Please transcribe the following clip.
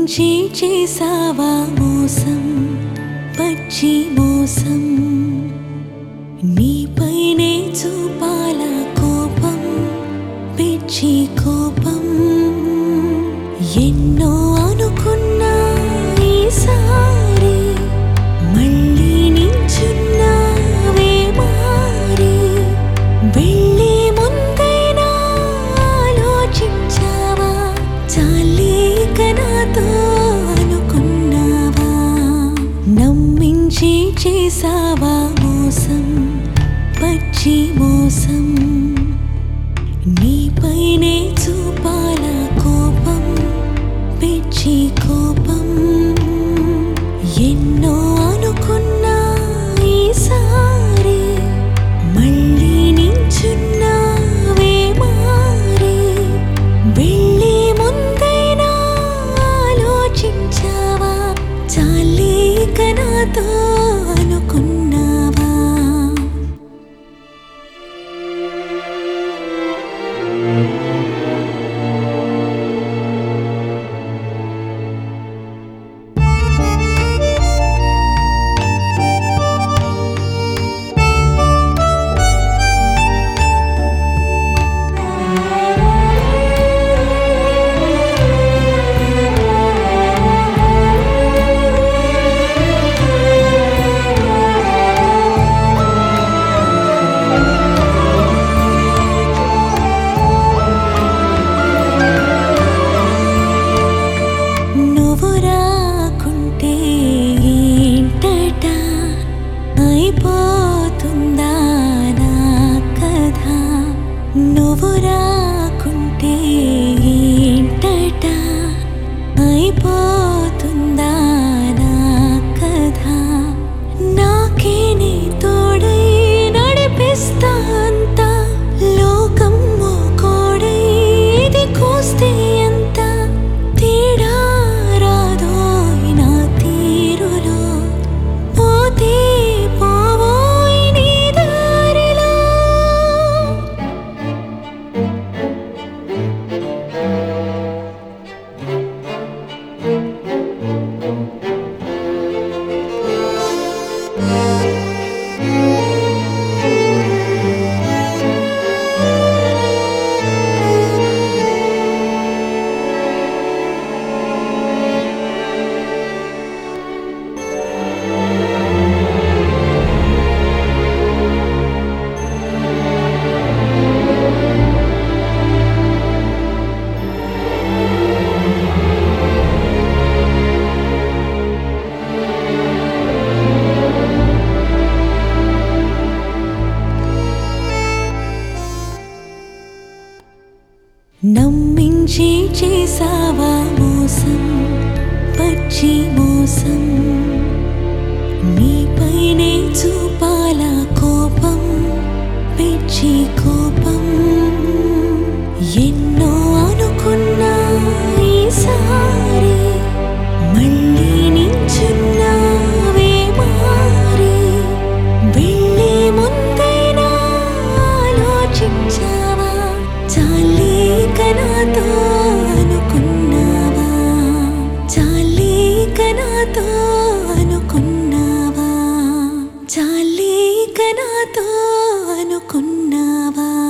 నమ్మించి చేసావా మోసం పచ్చి మోసం నీపైనే చూపాల కోపం పిచ్చి కోపం ఎన్నో అనుకున్నా ఈసారి మళ్ళీ నించున్నావే మారి వెళ్ళే ముందైనా ఆలోచించావా చాలేక నాతో అనుకున్నావా నమ్మించి చేసావా మోసం పచ్చి మోసం నీపైనే చూపాల కోపం పిచ్చి కోపం ఎన్నో అనుకున్నా ఈసారి మళ్ళీ నించున్నావే మారి వెళ్ళే ముందైనా ఆలోచించావా చాలేక నాతో అనుకున్నావా నువ్వు రాకుంటే ఏంటట అయిపోతుందా నా కథ నువ్వు రాకుంటే ఏంటట అయిపోతుందా నా కథ నాకే నీ తోడై నడిపిస్తా అంత లోకం కోడై ఇది కోస్తే ఎంత తేడా రాదో నా తీరులో పోతే పోవోయ్ నీ దారిలో నమ్మించి చేసావా మోసం పచ్చి మోసం నీపైనే చూపాల కోపం పిచ్చి కోపం ఎన్నో అనుకున్నా ఈసారి మళ్ళీ నించున్నావే మారి వెళ్ళే ముందైనా ఆలోచించావా చాలేక నాతో అనుకున్నావా చాలేక నాతో అనుకున్నావా చాలేక నాతో అనుకున్నావా